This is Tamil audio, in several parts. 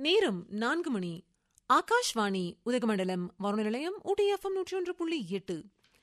நேரம் நான்கு மணி ஆகாஷ்வாணி உதகமண்டலம் வானொலி நிலையம் ஊட்டி எஃப்எம் நூற்றி ஒன்று புள்ளி எட்டு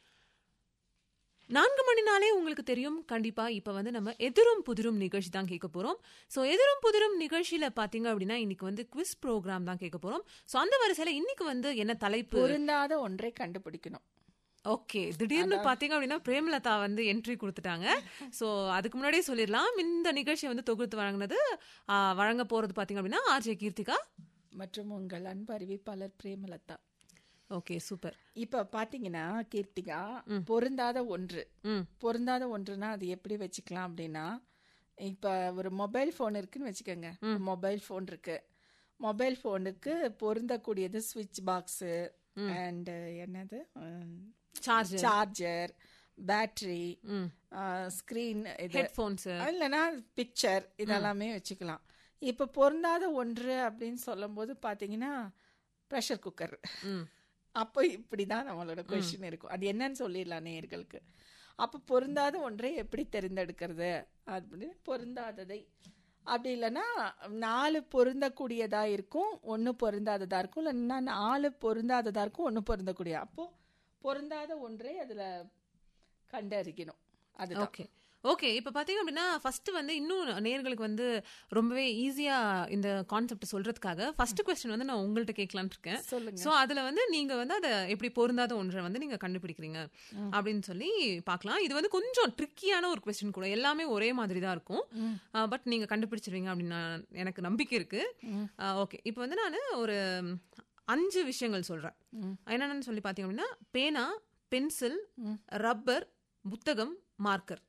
நான்கு மணினாலே உங்களுக்கு தெரியும் கண்டிப்பா இப்ப வந்து நம்ம எதிரும் புதிரும் நிகழ்ச்சி தான் கேட்க போறோம் சோ எதிரும் புதிரும் நிகழ்ச்சியில பாத்தீங்க அப்படின்னா இன்னைக்கு வந்து குவிஸ் ப்ரோக்ராம் தான் கேட்க போறோம் சோ அந்த வரிசையில இன்னைக்கு வந்து என்ன தலைப்பு பொருந்தாத ஒன்றை கண்டுபிடிக்கணும் ஓகே திடீர்னு பாத்தீங்க அப்படின்னா பிரேமலதா வந்து என்ட்ரி கொடுத்துட்டாங்க சோ அதுக்கு முன்னாடியே சொல்லிடலாம் இந்த நிகழ்ச்சியை வந்து தொகுத்து வழங்கினது ஆ, வழங்க போறது பாத்தீங்க அப்படின்னா ஆர்ஜே கீர்த்திகா மற்றும் உங்கள் அன்பு அறிவிப்பாளர் பிரேமலதா ஓகே சூப்பர் இப்ப பாத்தீங்கன்னா கீர்த்திகா பொருந்தாத ஒன்று ம் பொருந்தாத ஒன்றுனா அது எப்படி வச்சுக்கலாம் அப்படின்னா இப்ப ஒரு மொபைல் ஃபோன் இருக்குன்னு வச்சுக்கோங்க மொபைல் ஃபோன் இருக்கு மொபைல் ஃபோனுக்கு பொருந்தக்கூடியது ஸ்விட்ச் பாக்ஸு அண்ட் என்னது சார்ஜர் சார்ஜர் பேட்டரி ஸ்கிரீன் இது ஹெட்ஃபோன்ஸ் இல்லைன்னா பிக்சர் இதெல்லாமே வச்சுக்கலாம் இப்போ பொருந்தாத ஒன்று அப்படின்னு சொல்லும்போது பார்த்தீங்கன்னா ப்ரெஷர் குக்கர் அப்போ இப்படி தான் நம்மளோட கொஷின் இருக்கும் அது என்னன்னு சொல்லிடலாம் நேயர்களுக்கு அப்போ பொருந்தாத ஒன்றை எப்படி தெரிந்தெடுக்கிறது அப்படின்னு பொருந்தாததை அப்படி இல்லைன்னா நாலு பொருந்தக்கூடியதா இருக்கும் ஒன்று பொருந்தாததா இருக்கும் இல்லைன்னா நாலு பொருந்தாததா இருக்கும் ஒன்று பொருந்தக்கூடிய அப்போ பொருந்தாத ஒன்றை அதில் கண்டறிக்கணும் அதுதான் ஓகே ஓகே இப்ப பாத்தீங்க அப்படின்னா ஃபர்ஸ்ட் வந்து இன்னும் நேர்களுக்கு வந்து ரொம்பவே ஈஸியா இந்த கான்செப்ட் சொல்றதுக்காக ஃபர்ஸ்ட் கொஸ்டின் வந்து நான் உங்கள்ட்ட கேட்கலான்னு இருக்கேன் சொல்லுங்க. சோ அதுல வந்து நீங்க வந்து அதை எப்படி பொருந்தாத ஒன்றை வந்து நீங்க கண்டுபிடிக்கிறீங்க அப்படின்னு சொல்லி பார்க்கலாம் இது வந்து கொஞ்சம் ட்ரிக்கியான ஒரு கொஸ்டின் கூட எல்லாமே ஒரே மாதிரி தான் இருக்கும் பட் நீங்க கண்டுபிடிச்சிருவீங்க அப்படின்னு நான் எனக்கு நம்பிக்கை இருக்கு ஓகே இப்போ வந்து நான் ஒரு அஞ்சு விஷயங்கள் சொல்றேன் என்னென்னு சொல்லி பாத்தீங்க அப்படின்னா பேனா பென்சில் ரப்பர் புத்தகம் மார்க்கர்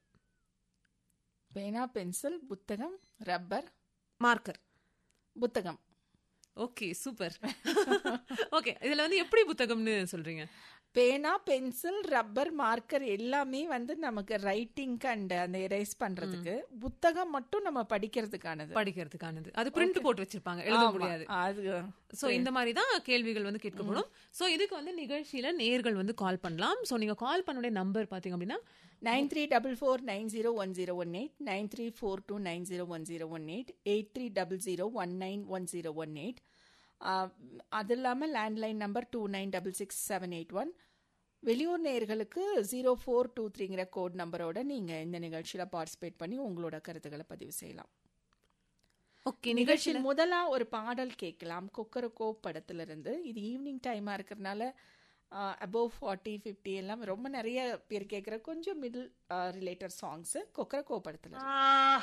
பேனா பென்சில் புத்தகம் ரப்பர் மார்க்கர் புத்தகம் ஓகே சூப்பர் ஓகே இதுல வந்து எப்படி புத்தகம்னு சொல்றீங்க பேனா பென்சில் ரப்பர் மார்க்கர் எல்லாமே வந்து நமக்கு ரைட்டிங் அண்ட் அந்த எரேஸ் பண்றதுக்கு புத்தகம் மட்டும் நம்ம படிக்கிறதுக்கானது படிக்கிறதுக்கானது அது பிரிண்ட் போட்டு வச்சிருப்பாங்க எழுத ஆமா, முடியாது அது சோ இந்த மாதிரி தான் கேள்விகள் வந்து கேட்கப்படும் சோ இதுக்கு வந்து நிகழ்ச்சியில நேர்கள் வந்து கால் பண்ணலாம் சோ நீங்க கால் பண்ணுடைய நம்பர் பாத்தீங்க அப்படின்னா nine three double four nine zero one zero one eight nine three four two nine zero one zero one eight eight three double zero one nine one zero one eight அது இல்லாமல் landline number two nine double six seven eight one வெளியூர் நேயர்களுக்கு ஜீரோ ஃபோர் டூ த்ரீங்கிற கோட் நம்பரோட நீங்கள் இந்த நிகழ்ச்சியில் பார்ட்டிசிபேட் பண்ணி உங்களோட கருத்துக்களை பதிவு செய்யலாம் ஓகே நிகழ்ச்சியில் முதலா ஒரு பாடல் கேட்கலாம் கொக்கரக்கோ படத்திலிருந்து இது ஈவினிங் டைமாக இருக்கிறதுனால அபோவ் ஃபார்ட்டி ஃபிஃப்டி எல்லாம் ரொம்ப நிறைய பேர் கேட்குற கொஞ்சம் மிடில் ரிலேட்டட் சாங்ஸு கொக்கரக்கோ படத்தில்